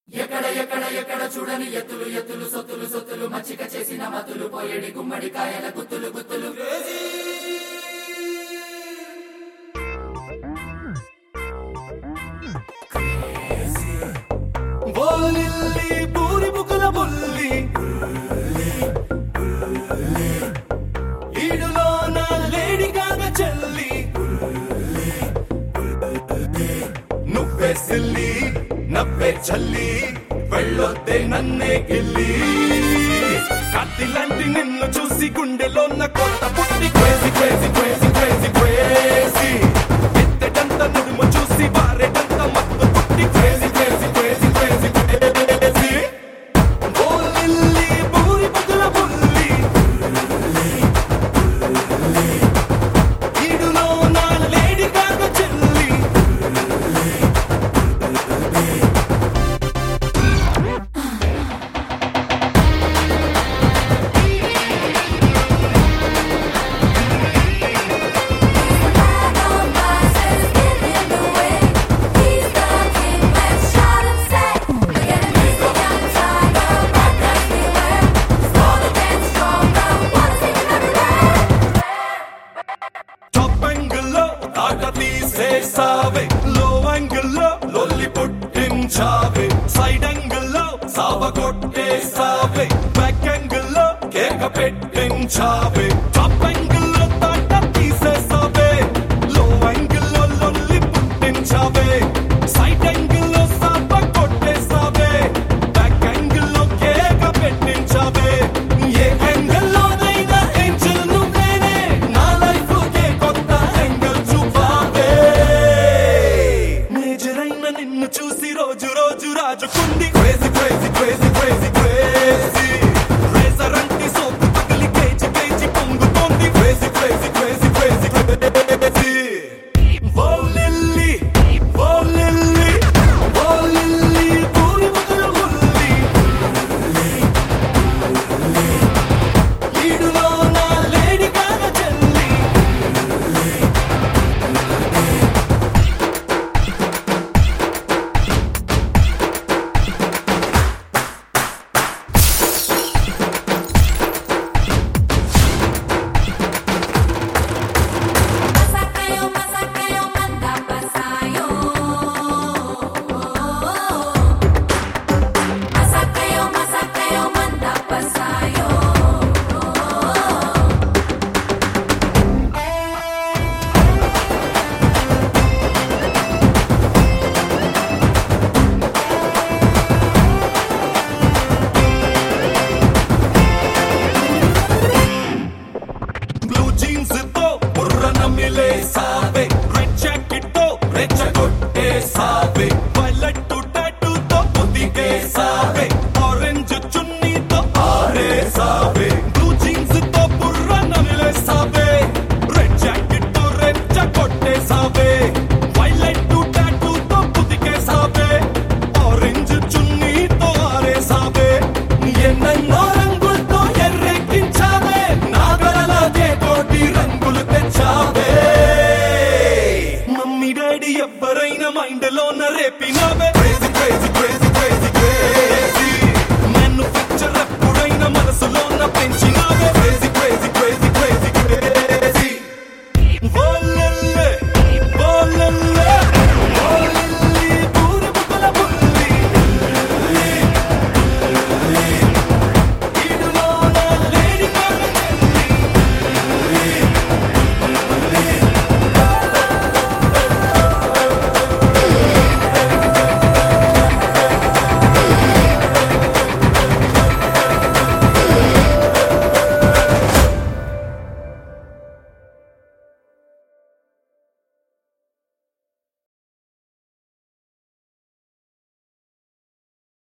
ఎక్కడ ఎక్కడ ఎక్కడ చూడని ఎత్తులు ఎత్తులు సొత్తులు సొత్తులు మచ్చిక చేసిన మతులు పోయేడి గుమ్మడి కాయల గుత్తులు గుత్తులు బోలిల్లి పూరి బుకల బుల్లి ఈడులో నా లేడి కాగ చెల్లి నువ్వే సిల్లి నవ్వే చల్లి వెళ్ళొద్దే నన్నే గిల్లి కత్తిలాంటి నిన్ను చూసి గుండెలో నా కొత్త పుట్టి crazy crazy crazy crazy crazy ఎత్తెటంత నుడుము చూసి వారేటంత మత్తు పుట్టి crazy crazy crazy crazy crazy బోలిల్లి బూరి బుగ్గల బుల్లి ఈడులో నా లేడి కాక చెల్లి టాప్ యాంగిల్లో ఆట తీసేసావే లో యాంగిల్లో లొల్లి పుట్టించావే సైడ్ యాంగిల్లో సావ కొట్టేసావే బ్యాక్ యాంగిల్లో కేక పెట్టించావే టాప్ యాంగిల్లో తాట తీసేసావే లో యాంగిల్లో లొల్లి పుట్టించావే సైడ్ యాంగిల్లో సావ కొట్టేసావే బ్యాక్ యాంగిల్లో కేక పెట్టించావే ఏ యాంగిల్లోనైనా ఏంజల్ నువ్వేనే నా లైఫ్ కే కొత్త యాంగిల్ చూపావే మేజర్ అయిన నిన్ను చూసి రోజు రోజు రాజుకుంది క్రేజీ క్రేజీ క్రేజీ క్రేజీ